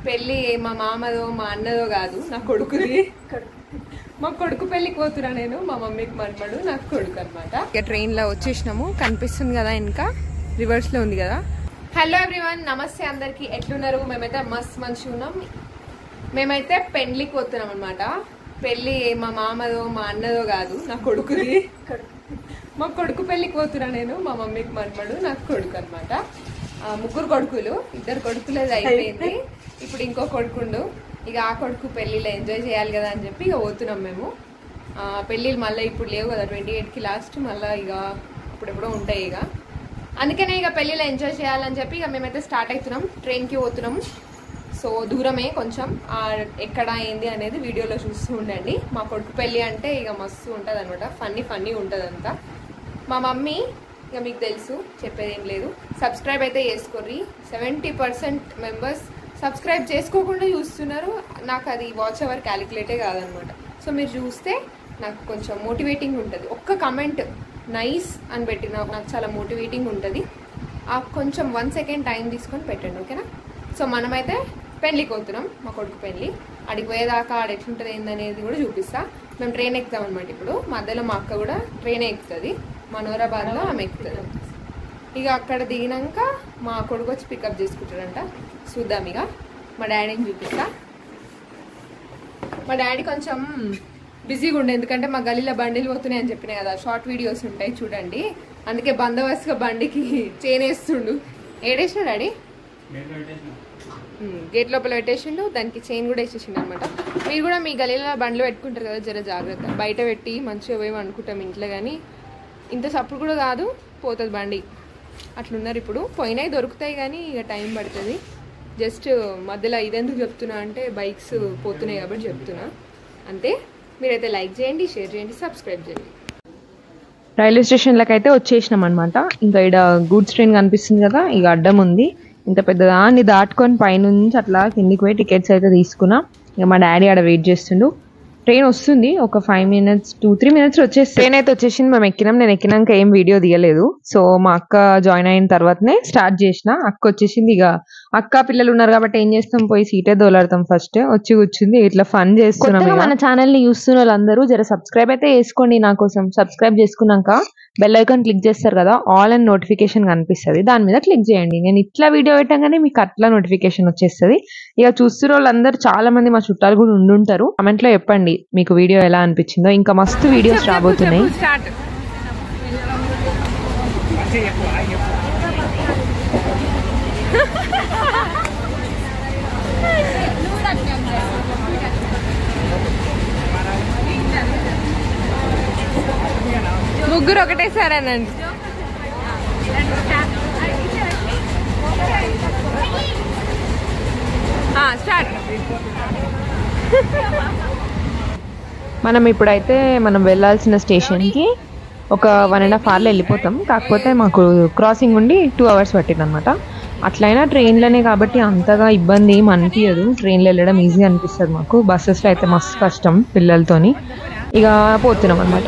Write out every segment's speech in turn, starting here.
పెళ్ళి మా మామదో మా అన్నదో కాదు నా కొడుకుది మా కొడుకు పెళ్ళికి పోతున్నా నేను మా మమ్మీకి మనమడు నాకు కొడుకు అనమాట ఇక ట్రైన్లో వచ్చేసినాము కనిపిస్తుంది కదా ఇంకా రివర్స్లో ఉంది కదా హలో ఎవ్రీవన్ నమస్తే అందరికి ఎట్లున్నారు మేమైతే మస్త్ మంచిగా ఉన్నాం మేమైతే పెళ్ళికి పోతున్నాం అనమాట పెళ్ళి మా మామదో మా అన్నదో కాదు నా కొడుకుది మా కొడుకు పెళ్ళికి పోతున్నా నేను మా మమ్మీకి మనమడు నాకు కొడుకు అనమాట ముగ్గురు కొడుకులు ఇద్దరు కొడుకులేదు అయిపోయింది ఇప్పుడు ఇంకో కొడుకుండు ఇక ఆ కొడుకు పెళ్ళిలో ఎంజాయ్ చేయాలి కదా అని చెప్పి ఇక పోతున్నాం మేము ఆ, పెళ్ళిళ్ళు మళ్ళీ ఇప్పుడు లేవు కదా ట్వంటీ ఎయిట్కి లాస్ట్ మళ్ళీ ఇక ఇప్పుడెప్పుడో ఉంటాయి ఇక అందుకనే ఇక పెళ్ళిలో ఎంజాయ్ చేయాలని చెప్పి ఇక మేమైతే స్టార్ట్ అవుతున్నాం ట్రైన్కి పోతున్నాం సో దూరమే కొంచెం ఆ ఎక్కడ ఏంది అనేది వీడియోలో చూస్తూ ఉండండి మా కొడుకు పెళ్ళి అంటే ఇక మస్తు ఉంటుంది అనమాట ఫన్నీ ఫన్నీ ఉంటుంది అంతా మా మమ్మీ ఇక మీకు తెలుసు చెప్పేది ఏం లేదు సబ్స్క్రైబ్ అయితే చేసుకోర్రి సెవెంటీ పర్సెంట్ మెంబర్స్ సబ్స్క్రైబ్ చేసుకోకుండా చూస్తున్నారు నాకు అది వాచ్ అవర్ క్యాలిక్యులేటే కాదనమాట సో మీరు చూస్తే నాకు కొంచెం మోటివేటింగ్ ఉంటుంది ఒక్క కమెంట్ నైస్ అని పెట్టిన నాకు చాలా మోటివేటింగ్ ఉంటుంది ఆ కొంచెం వన్ సెకండ్ టైం తీసుకొని పెట్టండి ఓకేనా సో మనమైతే పెళ్ళికి పోతున్నాం మా కొడుకు పెళ్ళి అడిగి పోయేదాకా ఆడ ఎట్లుంటుంది ఏందనేది కూడా చూపిస్తా మేము ట్రైన్ ఎక్కుతాం అనమాట ఇప్పుడు మధ్యలో మా అక్క కూడా ట్రైన్ ఎక్కుతుంది మనోరాబాద్లో ఆమె ఎక్కుతుంది ఇక అక్కడ దిగినాక మా కొడుకు వచ్చి పికప్ చేసుకుంటాడంట చూద్దాం ఇక మా డాడీని చూపిస్తా మా డాడీ కొంచెం బిజీగా ఉండే ఎందుకంటే మా గలీలో బండిలు పోతున్నాయి అని చెప్పినాయి కదా షార్ట్ వీడియోస్ ఉంటాయి చూడండి అందుకే బందోబస్తుగా బండికి చేనేస్తుండు ఏడేసిన డాడీ ఉమ్, గేట్ లోపల పెట్టేసిండు దానికి చైన్ కూడా వేసేసిండు అనమాట మీరు కూడా మీ గలీలో బండ్లు పెట్టుకుంటారు కదా జర జాగ్రత్త బయట పెట్టి మంచిగా పోయి అనుకుంటాం ఇంట్లో కానీ ఇంత సప్పుడు కూడా కాదు పోతుంది బండి అట్లున్నారు ఇప్పుడు పోయినాయి దొరుకుతాయి కానీ ఇక టైం పడుతుంది జస్ట్ మధ్యలో ఇదెందుకు చెప్తున్నా అంటే బైక్స్ పోతున్నాయి కాబట్టి చెప్తున్నా అంతే మీరైతే లైక్ చేయండి షేర్ చేయండి సబ్స్క్రైబ్ చేయండి రైల్వే స్టేషన్లకు అయితే వచ్చేసినాం అనమాట ఇంకా ఇక్కడ గూడ్స్ ట్రైన్ కనిపిస్తుంది కదా ఇక అడ్డం ఉంది ఇంత పెద్దదాన్ని దాటుకొని పైనుంచి అట్లా కిందికి పోయి టికెట్స్ అయితే తీసుకున్నా ఇక మా డాడీ ఆడ వెయిట్ చేస్తుండు ట్రైన్ వస్తుంది ఒక five minutes two three minutes వచ్చేసి ట్రైన్ అయితే వచ్చేసింది మేము ఎక్కినాం నేను ఎక్కినాక ఏం వీడియో తీయలేదు సో మా అక్క జాయిన్ అయిన తర్వాతనే స్టార్ట్ చేసిన అక్క వచ్చేసింది ఇక అక్క పిల్లలు ఉన్నారు కాబట్టి ఏం చేస్తాం పోయి సీటే దోలాడతాం ఫస్ట్ వచ్చి కూర్చుంది ఇట్లా ఫన్ చేస్తున్నాం ఇక. మన ఛానల్ ని చూస్తున్న వాళ్ళందరూ జర సబ్స్క్రైబ్ అయితే చేసుకోండి నా కోసం సబ్స్క్రైబ్ చేసుకున్నాక బెల్ ఐకాన్ క్లిక్ చేస్తారు కదా ఆల్ అండ్ నోటిఫికేషన్ కనిపిస్తుంది దాని మీద క్లిక్ చేయండి నేను ఇట్లా వీడియో పెట్టగానే మీకు అట్లా నోటిఫికేషన్ వచ్చేస్తుంది ఇక చూస్తున్న వాళ్ళందరూ చాలా మంది మా చుట్టాలు కూడా ఉండుంటారు కామెంట్ లో చెప్పండి మీకు వీడియో ఎలా అనిపించిందో ఇంకా మస్తు వీడియోస్ రాబోతున్నాయి స్టార్ట్ ముగ్గురు ఒకటేసారి అనండి స్టార్ట్ మనం ఇప్పుడైతే మనం వెళ్ళాల్సిన స్టేషన్ కి ఒక వన్ అండ్ హాఫ్ అవర్లో వెళ్ళిపోతాం కాకపోతే మాకు క్రాసింగ్ ఉండి టూ అవర్స్ పట్టింది అనమాట అట్లయినా ట్రైన్లోనే కాబట్టి అంతగా ఇబ్బంది ఏం అనిపించదు ట్రైన్లో వెళ్ళడం ఈజీ అనిపిస్తుంది మాకు బస్సెస్లో అయితే మస్తు కష్టం పిల్లలతోని ఇక పోతున్నాం అనమాట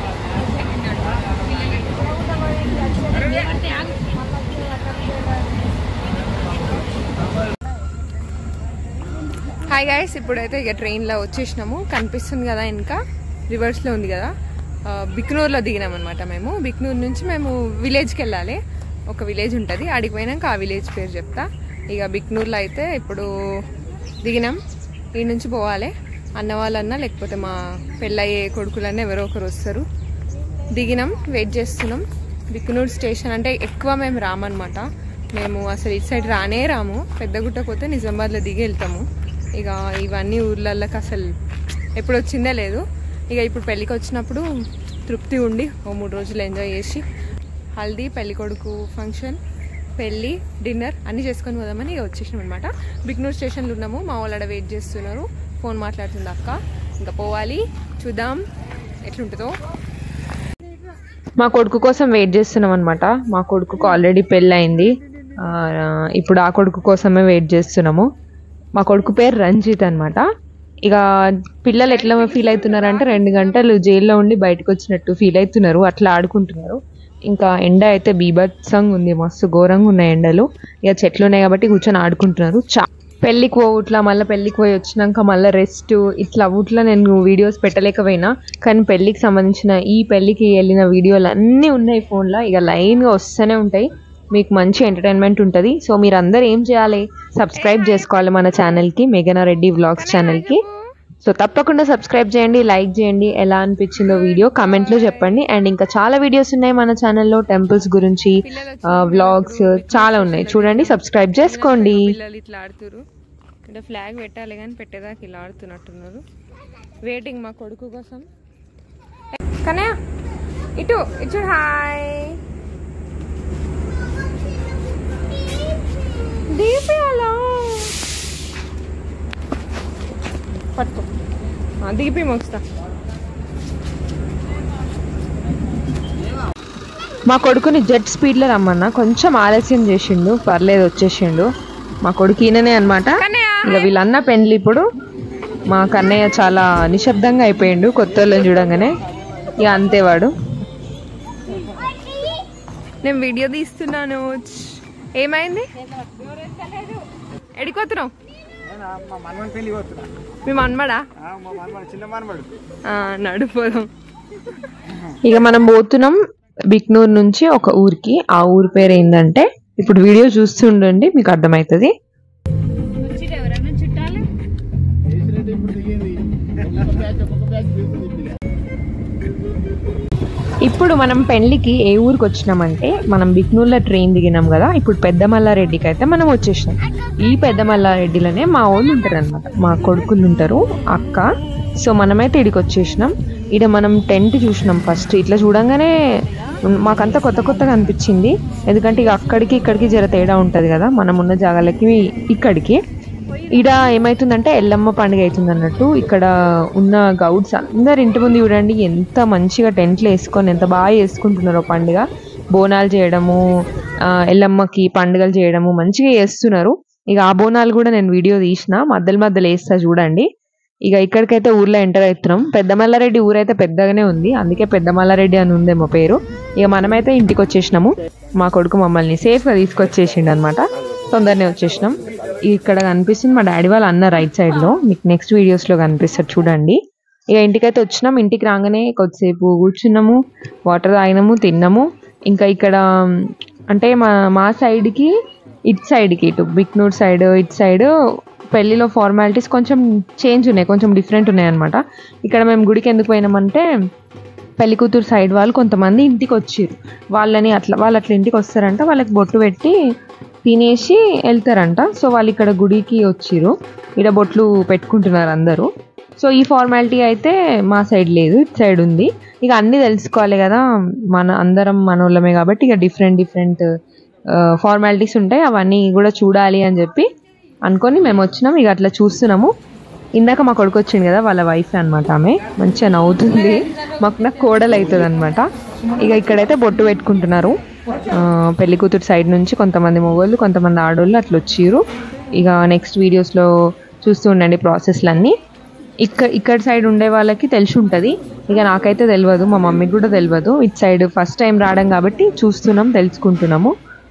హాయ్ గైస్ ఇప్పుడైతే ఇక ట్రైన్లో వచ్చేసినాము కనిపిస్తుంది కదా ఇంకా రివర్స్లో ఉంది కదా ఆ, బిక్నూర్లో దిగినాం అనమాట మేము బిక్నూర్ నుంచి మేము విలేజ్కి వెళ్ళాలి ఒక విలేజ్ ఉంటుంది ఆడికి పోయినాక ఆ విలేజ్ పేరు చెప్తా ఇక బిక్నూర్లో అయితే ఇప్పుడు దిగినాం ఈ నుంచి పోవాలి అన్న వాళ్ళన్నా లేకపోతే మా పెళ్ళయ్యే కొడుకులన్నా ఎవరో ఒకరు వస్తారు దిగినాం వెయిట్ చేస్తున్నాం బిక్కునూరు స్టేషన్ అంటే ఎక్కువ మేము రామన్నమాట మేము అసలు ఇటు సైడ్ రానే రాము పెద్దగుట్ట పోతే నిజామాబాద్లో దిగి వెళ్తాము ఇక ఇవన్నీ ఊర్లలోకి అసలు ఎప్పుడు వచ్చిందే లేదు ఇక ఇప్పుడు పెళ్ళికి వచ్చినప్పుడు తృప్తి ఉండి ఓ మూడు రోజులు ఎంజాయ్ చేసి హల్దీ పెళ్లి కొడుకు ఫంక్షన్ పెళ్ళి డిన్నర్ అన్నీ చేసుకొని పోదామని ఇక వచ్చేసినాం అనమాట బిగ్నూర్ స్టేషన్లో ఉన్నాము మా వాళ్ళు ఆడ వెయిట్ చేస్తున్నారు ఫోన్ మాట్లాడుతుంది అక్క ఇంకా పోవాలి చూద్దాం ఎట్లుంటుందో మా కొడుకు కోసం వెయిట్ చేస్తున్నాం అనమాట మా కొడుకుకు ఆల్రెడీ పెళ్ళి అయింది ఆ, ఇప్పుడు ఆ కొడుకు కోసమే వెయిట్ చేస్తున్నాము మా కొడుకు పేరు రంజిత్ అనమాట ఇక పిల్లలు ఎట్లా ఫీల్ అవుతున్నారు అంటే రెండు గంటలు జైల్లో ఉండి బయటకు వచ్చినట్టు ఫీల్ అవుతున్నారు అట్లా ఆడుకుంటున్నారు ఇంకా ఎండ అయితే బీభత్సంగా ఉంది మస్తు ఘోరంగా ఉన్నాయి ఎండలు ఇక చెట్లు ఉన్నాయి కాబట్టి కూర్చొని ఆడుకుంటున్నారు చా పెళ్ళికి పోవుట్లా మళ్ళీ పెళ్ళికి పోయి వచ్చినాక మళ్ళీ రెస్ట్ ఇట్లా అవుట్లా నేను వీడియోస్ పెట్టలేకపోయినా కానీ పెళ్ళికి సంబంధించిన ఈ పెళ్ళికి వెళ్ళిన వీడియోలు అన్నీ ఉన్నాయి ఫోన్లో ఇక లైన్గా వస్తూనే ఉంటాయి మీకు మంచి ఎంటర్టైన్మెంట్ ఉంటుంది సో మీరు అందరు ఏం చేయాలి సబ్స్క్రైబ్ చేసుకోవాలి మన ఛానల్కి మేఘనా రెడ్డి వ్లాగ్స్ ఛానల్కి సో తప్పకుండా సబ్స్క్రైబ్ చేయండి లైక్ చేయండి ఎలా అనిపించిందో వీడియో కమెంట్లో చెప్పండి అండ్ ఇంకా చాలా వీడియోస్ ఉన్నాయి మన ఛానల్లో టెంపుల్స్ గురించి వ్లాగ్స్ చాలా ఉన్నాయి చూడండి సబ్స్క్రైబ్ చేసుకోండి పిల్లలు ఇట్లా ఆడుతురు ఇక్కడ ఫ్లాగ్ పెట్టాలి కానీ పెట్టేదాకా ఇలా ఆడుతున్నట్టున్నారు వెయిటింగ్ మా కొడుకు కోసం కనే ఇటు ఇటు హాయ్ దీపియాలా పట్టుకో ఆ, దీపి మొక్కుతా మా కొడుకుని జెట్ స్పీడ్లో రమ్మన్నా కొంచెం ఆలస్యం చేసిండు పర్లేదు వచ్చేసిండు మా కొడుకు ఈయననే అనమాట ఇక వీళ్ళన్న పెండ్లి ఇప్పుడు మా కన్నయ్య చాలా నిశ్శబ్దంగా అయిపోయిండు కొత్త వాళ్ళని చూడంగానే ఇక అంతే వాడు నేను వీడియో తీస్తున్నాను ఏమైంది ఎడిపోతున్నావు మా మనవని పెళ్లి పోతున్నా మీ మన్మడా మా మనవడు చిన్న మనవడు ఆ, నడిపోదాం ఇక మనం పోతున్నాం బిక్నూర్ నుంచి ఒక ఊరికి ఆ ఊరి పేరు ఏంటంటే ఇప్పుడు వీడియో చూస్తుండండి మీకు అర్థమవుతుంది చేసినట్టు ఇప్పుడు దిగింది ఒక్కొక్క బ్యాచ్ ఒక్కొక్క బ్యాచ్ దిగుతుంది ఇప్పుడు. ఇప్పుడు మనం పెళ్లికి ఏ ఊరికి వచ్చినామంటే మనం బిక్నూర్లో ట్రైన్ దిగినాం కదా ఇప్పుడు పెద్ద మల్లారెడ్డికి అయితే మనం వచ్చేసినాం ఈ పెద్ద మల్లారెడ్డిలోనే మా వాళ్ళు ఉంటారు అనమాట మా కొడుకులు ఉంటారు అక్క సో మనమైతే ఇడికి వచ్చేసినాం ఇడ మనం టెంట్ చూసినాం ఫస్ట్ ఇట్లా చూడంగానే మాకంతా కొత్త కొత్తగా అనిపించింది ఎందుకంటే ఇక అక్కడికి ఇక్కడికి జర తేడా ఉంటుంది కదా మనం ఉన్న జాగాలకి ఇక్కడికి ఈడ ఏమైతుందంటే ఎల్లమ్మ పండుగ అవుతుంది అన్నట్టు ఇక్కడ ఉన్న గౌడ్స్ అందరు ఇంటి ముందు చూడండి ఎంత మంచిగా టెంట్లు వేసుకొని ఎంత బాగా చేసుకుంటున్నారో పండుగ బోనాలు చేయడము ఆ, ఎల్లమ్మకి పండుగలు చేయడము మంచిగా చేస్తున్నారు ఇక ఆ బోనాలు కూడా నేను వీడియో తీసిన మధ్యలో మధ్యలో వేస్తా చూడండి ఇక ఇక్కడికైతే ఊర్లో ఎంటర్ అవుతున్నాం పెద్ద మల్లారెడ్డి ఊరైతే పెద్దగానే ఉంది అందుకే పెద్ద మల్లారెడ్డి అని ఉందేమో పేరు ఇక మనమైతే ఇంటికి వచ్చేసినాము మా కొడుకు మమ్మల్ని సేఫ్గా తీసుకొచ్చేసిండు అనమాట తొందరనే వచ్చేసినాం ఇక్కడ కనిపిస్తుంది మా డాడీ వాళ్ళ అన్న రైట్ సైడ్ లో మీకు నెక్స్ట్ వీడియోస్ లో కనిపిస్తారు చూడండి ఇక ఇంటికైతే వచ్చినాం ఇంటికి రాగానే కొద్దిసేపు కూర్చున్నాము వాటర్ తాగినాము తిన్నాము ఇంకా ఇక్కడ అంటే మా మా సైడ్కి ఇటు సైడ్కి ఇటు బిక్నూర్ సైడ్ ఇటు సైడ్ పెళ్లిలో ఫార్మాలిటీస్ కొంచెం చేంజ్ ఉన్నాయి కొంచెం డిఫరెంట్ ఉన్నాయి అనమాట ఇక్కడ మేము గుడికి ఎందుకు పోయినామంటే పెళ్లి కూతురు సైడ్ వాళ్ళు కొంతమంది ఇంటికి వచ్చిర్రు వాళ్ళని అట్లా వాళ్ళు అట్లా ఇంటికి వస్తారంట వాళ్ళకి బొట్టు పెట్టి తినేసి వెళ్తారంట సో వాళ్ళు ఇక్కడ గుడికి వచ్చిర్రు ఇక్కడ బొట్లు పెట్టుకుంటున్నారు అందరూ సో ఈ ఫార్మాలిటీ అయితే మా సైడ్ లేదు ఇటు సైడ్ ఉంది ఇక అన్నీ తెలుసుకోవాలి కదా మన అందరం మనోళ్ళమే కాబట్టి ఇక డిఫరెంట్ డిఫరెంట్ ఫార్మాలిటీస్ ఉంటాయి అవన్నీ కూడా చూడాలి అని చెప్పి అనుకొని మేము వచ్చినాం ఇక అట్లా చూస్తున్నాము ఇందాక మా కొడుకు వచ్చింది కదా వాళ్ళ వైఫ్ అన్నమాట ఆమె మంచిగా నవ్వుతుంది మాకు నాకు కోడలు అవుతుంది అనమాట ఇక ఇక్కడైతే బొట్టు పెట్టుకుంటున్నారు ఆ, పెళ్లి కూతురు సైడ్ నుంచి కొంతమంది మొగోళ్ళు కొంతమంది ఆడోళ్ళు అట్లా వచ్చిర్రు ఇక నెక్స్ట్ వీడియోస్లో చూస్తూ ఉండండి ప్రాసెస్లన్నీ ఇక్కడ ఇక్కడ సైడ్ ఉండే వాళ్ళకి తెలిసి ఉంటుంది ఇక నాకైతే తెలియదు మా మమ్మీకి కూడా తెలియదు ఇటు సైడ్ ఫస్ట్ టైం రావడం కాబట్టి చూస్తున్నాం తెలుసుకుంటున్నాము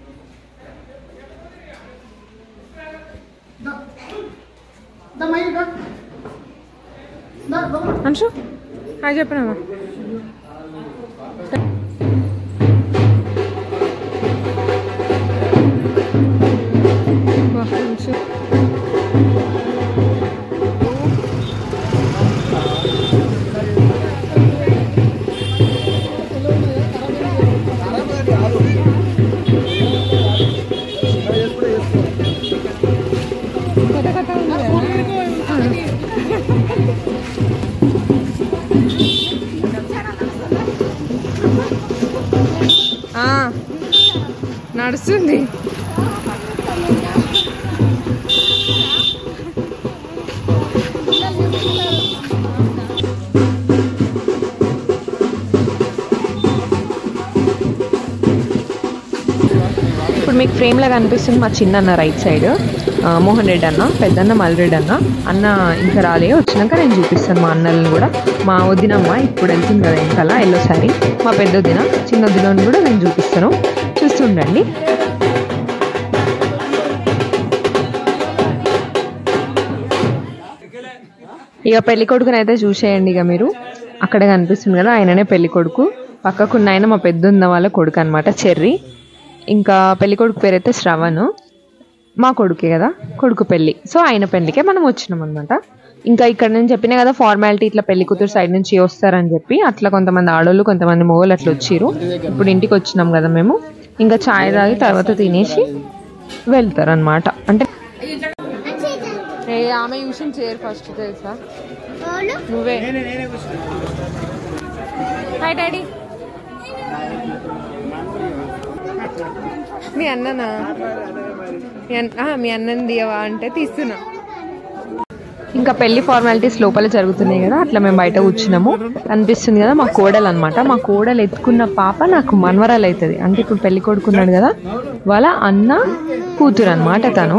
అంశు హాయ్ చెప్పినామా వా, అంశు. కొత్త కొత్త ఉంది కదా? ఆ, నడుస్తుంది ఇప్పుడు మీకు ఫ్రేమ్లో కనిపిస్తుంది మా చిన్న అన్న రైట్ సైడ్ ఆ, మోహన్ రెడ్డి అన్న పెద్దన్న మల్రెడ్డి అన్న అన్న ఇంకా రాలే వచ్చినాక నేను చూపిస్తాను మా అన్నలను కూడా మా వదినమ్మ ఇప్పుడు వెళ్తుంది కదా వెనకాల ఎల్లో సారీ మా పెద్ద వదిన చిన్న వదినని కూడా నేను చూపిస్తాను చూస్తుండండి ఇక పెళ్లి కొడుకుని అయితే చూసేయండి ఇక మీరు అక్కడ కనిపిస్తుంది కదా ఆయననే పెళ్లి కొడుకు పక్కకున్న ఆయన మా పెద్ద వాళ్ళ కొడుకు అనమాట చెర్రీ ఇంకా పెళ్లి కొడుకు పేరైతే శ్రవణ్ మా కొడుకే కదా కొడుకు పెళ్లి సో ఆయన పెళ్లికే మనం వచ్చినాం అనమాట ఇంకా ఇక్కడ నేను చెప్పిన కదా ఫార్మాలిటీ ఇట్లా పెళ్లి కూతురు సైడ్ నుంచి వస్తారని చెప్పి అట్లా కొంతమంది ఆడోళ్ళు కొంతమంది మొగోళ్ళు అట్లా వచ్చిర్రు ఇప్పుడు ఇంటికి వచ్చినాం కదా మేము ఇంకా చాయ్ తాగి తర్వాత తినేసి వెళ్తారు అనమాట అంటే ఏ ఆమె యూషన్ చేయరు ఫస్ట్ తెలుసా నువ్వే హాయ్ డాడీ మీ అన్ననా మీ అన్న ఆ, మీ అన్నని దియవా అంటే తీస్తున్నా ఇంకా పెళ్లి ఫార్మాలిటీస్ లోపల జరుగుతున్నాయి కదా అట్లా మేము బయట కూర్చున్నాము కనిపిస్తుంది కదా మా కోడలు అనమాట మా కోడలు ఎత్తుకున్న పాప నాకు మనవరాలు అవుతుంది అంటే ఇప్పుడు పెళ్లి కొడుకున్నాడు కదా వాళ్ళ అన్న కూతురు అనమాట తను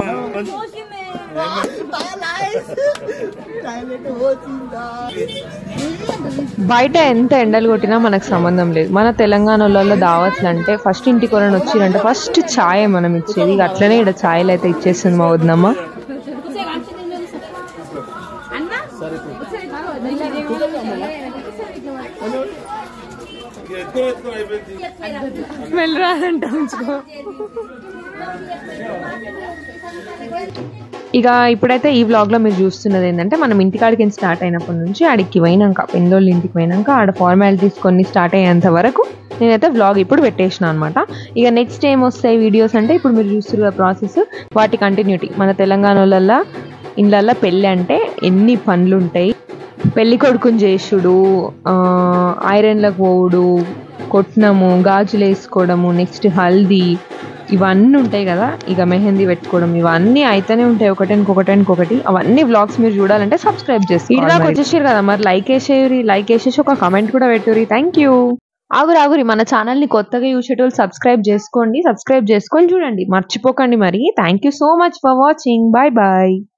బయట ఎంత ఎండలు కొట్టినా మనకు సంబంధం లేదు మన తెలంగాణలో దావత్లు అంటే ఫస్ట్ ఇంటికి ఎవరైనా వచ్చిరంటే ఫస్ట్ ఛాయ్ మనం ఇచ్చేది ఇక అట్లనే ఇక్కడ ఛాయలు అయితే ఇచ్చేస్తుంది మా వద్దమ్మ స్మెల్ రాదంట ఉంచుకో ఇక ఇప్పుడైతే ఈ వ్లాగ్ లో మీరు చూస్తున్నది ఏంటంటే మనం ఇంటికాడికి స్టార్ట్ అయినప్పటి నుంచి ఆడికి పోయినాక పెందోళ్ళ ఇంటికి పోయినాక ఆడ ఫార్మాలిటీస్ కొన్ని స్టార్ట్ అయ్యేంత వరకు నేనైతే వ్లాగ్ ఇప్పుడు పెట్టేసిన అనమాట ఇక నెక్స్ట్ ఏం వస్తాయి వీడియోస్ అంటే ఇప్పుడు మీరు చూస్తున్న ప్రాసెస్ వాటి కంటిన్యూటీ మన తెలంగాణలో ఇళ్ళల్లో పెళ్ళి అంటే ఎన్ని పనులు ఉంటాయి పెళ్లి కొడుకుని చేసుడు ఆ, ఐరన్లకు పోవుడు కొట్టినము గాజులు వేసుకోవడము నెక్స్ట్ హల్దీ ఇవన్నీ ఉంటాయి కదా ఇక మెహందీ పెట్టుకోవడం ఇవన్నీ అయితేనే ఉంటాయి ఒకటి ఇంకొకటి ఇంకొకటి అవన్నీ వ్లాగ్స్ మీరు చూడాలంటే సబ్స్క్రైబ్ చేసి ఇలాగ వచ్చేసారు కదా మరి లైక్ వేసేయరి లైక్ వేసేసి ఒక కామెంట్ కూడా పెట్టురి థ్యాంక్ యూ ఆగురు ఆగురి మన ఛానల్ ని కొత్తగా చూసేటోళ్ళు సబ్స్క్రైబ్ చేసుకోండి సబ్స్క్రైబ్ చేసుకొని చూడండి మర్చిపోకండి మరి thank you so much for watching bye bye